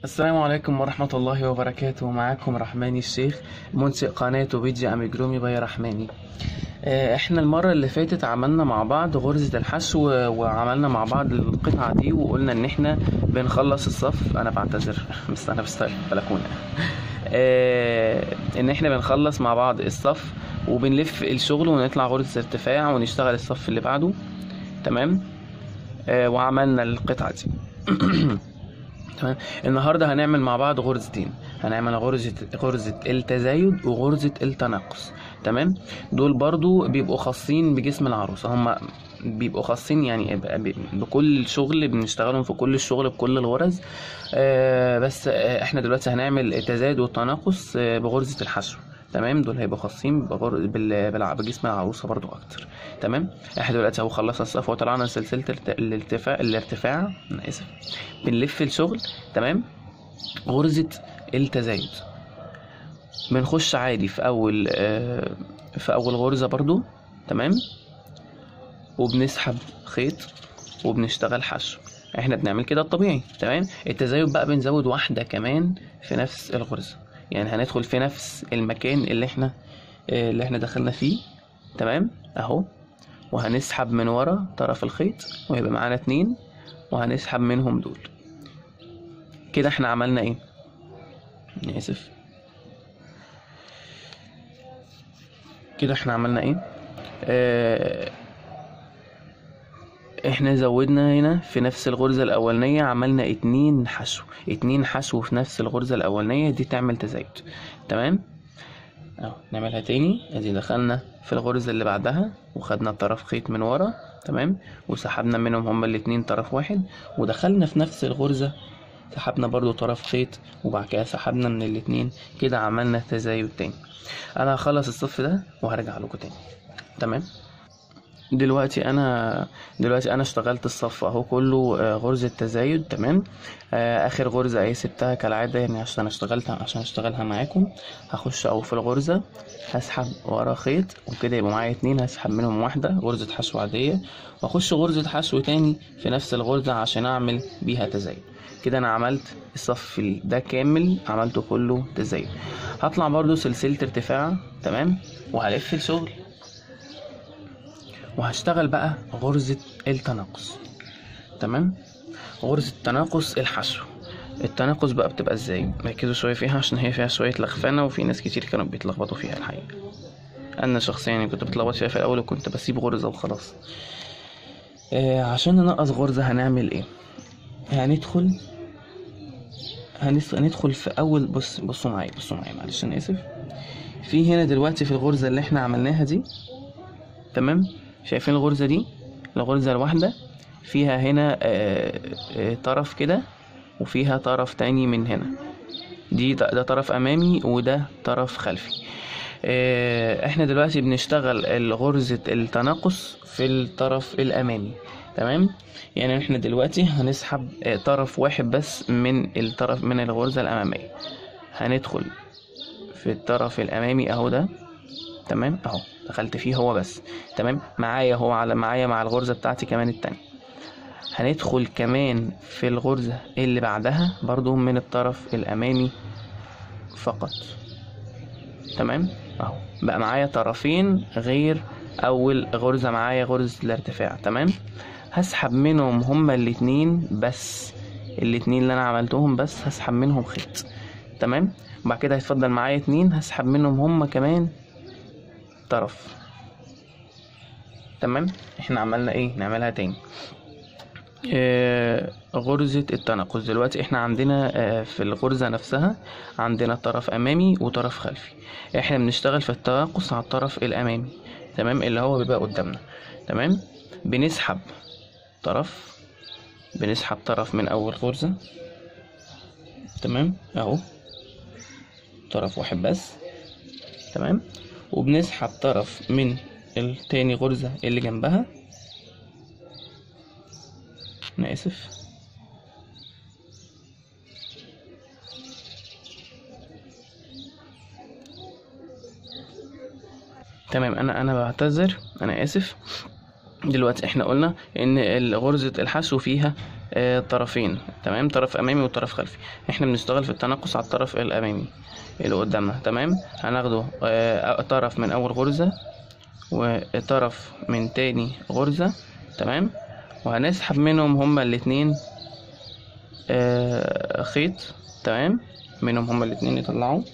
السلام عليكم ورحمة الله وبركاته معاكم رحماني الشيخ منشئ قناة بيجي أميجرومي باي رحماني آه، احنا المرة اللي فاتت عملنا مع بعض غرزة الحشو وعملنا مع بعض القطعة دي وقلنا ان احنا بنخلص الصف انا بعتذر بس انا بستايل بلكونة آه، ان احنا بنخلص مع بعض الصف وبنلف الشغل ونطلع غرزة ارتفاع ونشتغل الصف اللي بعده تمام آه، وعملنا القطعة دي تمام النهارده هنعمل مع بعض غرزتين هنعمل غرزة غرزة التزايد وغرزة التناقص تمام دول برضو بيبقوا خاصين بجسم العروسة هما بيبقوا خاصين يعني ب- ب- بكل الشغل بنشتغلهم في كل الشغل بكل الغرز آه بس آه احنا دلوقتي هنعمل التزايد والتناقص آه بغرزة الحشو تمام دول هيبقوا خاصين بغر... بال... بالع- بجسم العروسة برضو اكتر تمام احنا دلوقتي اهو خلصنا الصف وطلعنا سلسلة الارت- الارتفاع الارتفاع انا اسف بنلف الشغل تمام غرزة التزايد بنخش عادي في اول آه، في اول غرزة برضو تمام وبنسحب خيط وبنشتغل حشو احنا بنعمل كده الطبيعي تمام التزايد بقى بنزود واحدة كمان في نفس الغرزة يعني هندخل في نفس المكان اللي احنا آه، اللي احنا دخلنا فيه تمام اهو وهنسحب من ورا طرف الخيط ويبقى معانا اتنين وهنسحب منهم دول كده احنا عملنا ايه أنا اسف كده احنا عملنا ايه اه احنا زودنا هنا في نفس الغرزة الاولانية عملنا اتنين حشو اتنين حشو في نفس الغرزة الاولانية دي تعمل تزايد تمام اهو نعملها تاني ادي دخلنا في الغرزة اللي بعدها وخدنا طرف خيط من ورا تمام وسحبنا منهم هما الاتنين طرف واحد ودخلنا في نفس الغرزة سحبنا برضو طرف خيط وبعد كده سحبنا من الاتنين كده عملنا تزايد تاني انا هخلص الصف ده وهرجع لكم تاني تمام دلوقتي انا دلوقتي انا اشتغلت الصف اهو كله آه، غرزة تزايد تمام آه، اخر غرزة اهي سبتها كالعادة يعني عشان اشتغلتها عشان اشتغلها معاكم هخش اهو في الغرزة هسحب ورا خيط وكده يبقى معايا اتنين هسحب منهم واحدة غرزة حشو عادية واخش غرزة حشو تاني في نفس الغرزة عشان اعمل بيها تزايد كده انا عملت الصف ال- ده كامل عملته كله تزايد هطلع برضو سلسلة ارتفاع تمام وهلف الشغل وهشتغل بقى غرزة التناقص تمام غرزة تناقص الحشو التناقص بقى بتبقى ازاي ركزوا شوية فيها عشان هي فيها شوية لخفانة وفي ناس كتير كانوا بيتلخبطوا فيها الحقيقة انا شخصيا يعني كنت بتلخبط فيها في الاول وكنت بسيب غرزة وخلاص آه عشان ننقص غرزة هنعمل ايه هندخل هنس- هندخل في اول بص بصوا معايا بصوا معايا معلش انا اسف في هنا دلوقتي في الغرزة اللي احنا عملناها دي تمام شايفين الغرزة دي الغرزة الواحدة فيها هنا آه، آه، طرف كده وفيها طرف تاني من هنا دي ده ده طرف امامي وده طرف خلفي آه، احنا دلوقتي بنشتغل غرزة التناقص في الطرف الامامي تمام يعني احنا دلوقتي هنسحب آه، طرف واحد بس من الطرف من الغرزة الامامية هندخل في الطرف الامامي اهو ده تمام اهو دخلت فيه هو بس تمام معايا هو على معايا مع الغرزة بتاعتي كمان التانية هندخل كمان في الغرزة اللي بعدها برضو من الطرف الأمامي فقط تمام اهو بقى معايا طرفين غير أول غرزة معايا غرزة الارتفاع تمام هسحب منهم هما الاتنين بس الاتنين اللي أنا عملتهم بس هسحب منهم خيط تمام وبعد كده هيتفضل معايا اتنين هسحب منهم هما كمان طرف تمام احنا عملنا ايه نعملها تاني آه، غرزة التناقص دلوقتي احنا عندنا آه، في الغرزة نفسها عندنا طرف امامي وطرف خلفي احنا بنشتغل في التناقص على الطرف الامامي تمام اللي هو بيبقى قدامنا تمام بنسحب طرف بنسحب طرف من اول غرزة تمام اهو طرف واحد بس تمام وبنسحب طرف من التاني غرزة اللي جنبها انا اسف تمام انا انا بعتذر انا اسف دلوقتي احنا قلنا ان ال- غرزة الحشو فيها آه، طرفين تمام طرف امامي وطرف خلفي احنا بنشتغل في التنقص على الطرف الامامي اللي قدامنا تمام هناخده آه، طرف من اول غرزة وطرف من تاني غرزة تمام وهنسحب منهم هما الاتنين آه، خيط تمام منهم هما الاتنين يطلعوا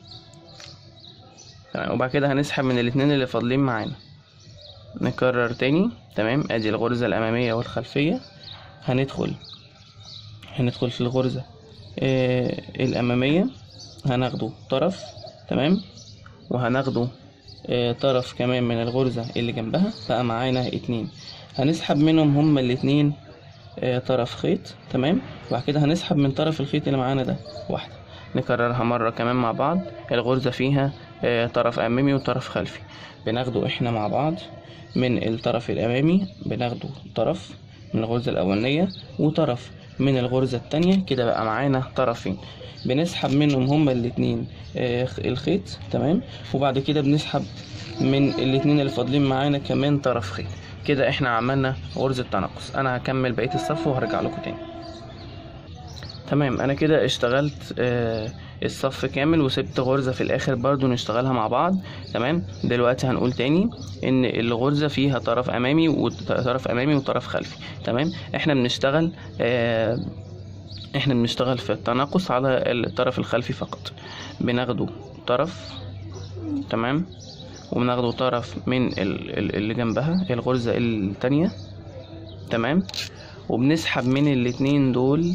تمام وبعد كده هنسحب من الاتنين اللي فاضلين معانا نكرر تاني تمام ادي الغرزة الامامية والخلفية هندخل هندخل في الغرزة آه الامامية هناخده طرف تمام وهناخده آه طرف كمان من الغرزة اللي جنبها بقى معانا اتنين هنسحب منهم هما الاتنين آه طرف خيط تمام وبعد كده هنسحب من طرف الخيط اللي معانا ده واحدة نكررها مرة كمان مع بعض الغرزة فيها آه طرف أمامي وطرف خلفي بناخده احنا مع بعض من الطرف الأمامي بناخده طرف من الغرزة الأولانية وطرف من الغرزة التانية كده بقى معانا طرفين بنسحب منهم هما الاتنين آه، الخيط تمام وبعد كده بنسحب من الاتنين اللي فاضلين معانا كمان طرف خيط كده احنا عملنا غرزة تناقص انا هكمل بقية الصف وهرجع لكم تاني تمام انا كده اشتغلت آه الصف كامل وسبت غرزة في الاخر برضو نشتغلها مع بعض تمام دلوقتي هنقول تاني ان الغرزة فيها طرف امامي وطرف امامي وطرف خلفي تمام احنا بنشتغل آه احنا بنشتغل في التناقص على الطرف الخلفي فقط بناخده طرف تمام وبناخده طرف من ال- ال- اللي جنبها الغرزة التانية تمام وبنسحب من الاتنين دول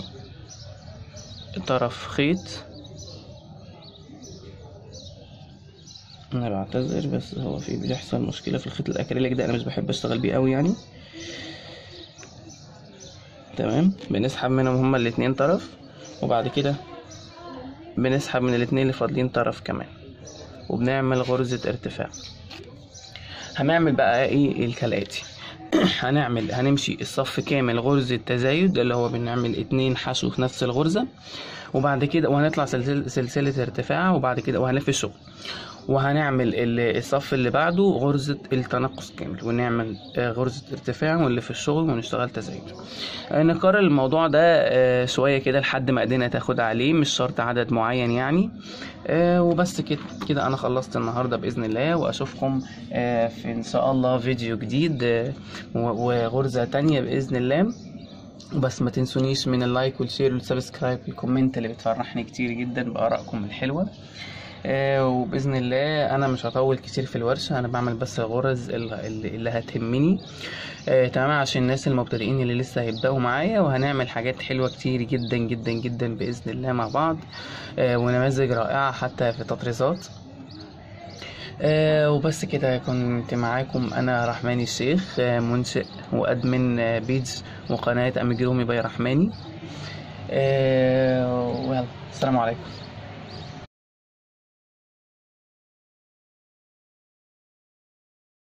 طرف خيط انا بعتذر بس هو في بيحصل مشكلة في الخيط الاكريليك ده انا مش بحب اشتغل بيه قوي يعني تمام بنسحب منهم هما الاتنين طرف وبعد كده بنسحب من الاتنين اللي فاضلين طرف كمان وبنعمل غرزة ارتفاع هنعمل بقى ايه كالآتي هنعمل هنمشي الصف كامل غرزة تزايد اللي هو بنعمل اتنين حشو في نفس الغرزة وبعد كده وهنطلع سلسلة, سلسلة ارتفاع وبعد كده وهنلف الشغل وهنعمل ال- الصف اللي بعده غرزة التنقص كامل ونعمل آه، غرزة ارتفاع ونلف الشغل ونشتغل تزايد آه، نكرر الموضوع ده آه، شوية كده لحد ما ايدينا تاخد عليه مش شرط عدد معين يعني آه، وبس كده كده انا خلصت النهارده باذن الله واشوفكم آه، في ان شاء الله فيديو جديد آه، و- وغرزة تانية باذن الله بس ما تنسونيش من اللايك والشير والسبسكرايب والكومنت اللي بتفرحني كتير جدا بآرائكم الحلوة آه، وبإذن الله أنا مش هطول كتير في الورشة أنا بعمل بس الغرز ال- اللي اللي هتهمني آه، تمام عشان الناس المبتدئين اللي لسه هيبدأوا معايا وهنعمل حاجات حلوة كتير جدا جدا جدا بإذن الله مع بعض آه، ونماذج رائعة حتى في تطريزات آه، وبس كده كنت معاكم أنا رحماني الشيخ آه، منشئ وأدمن آه، بيج وقناة أمجرومي باي رحماني آه، ويلا السلام عليكم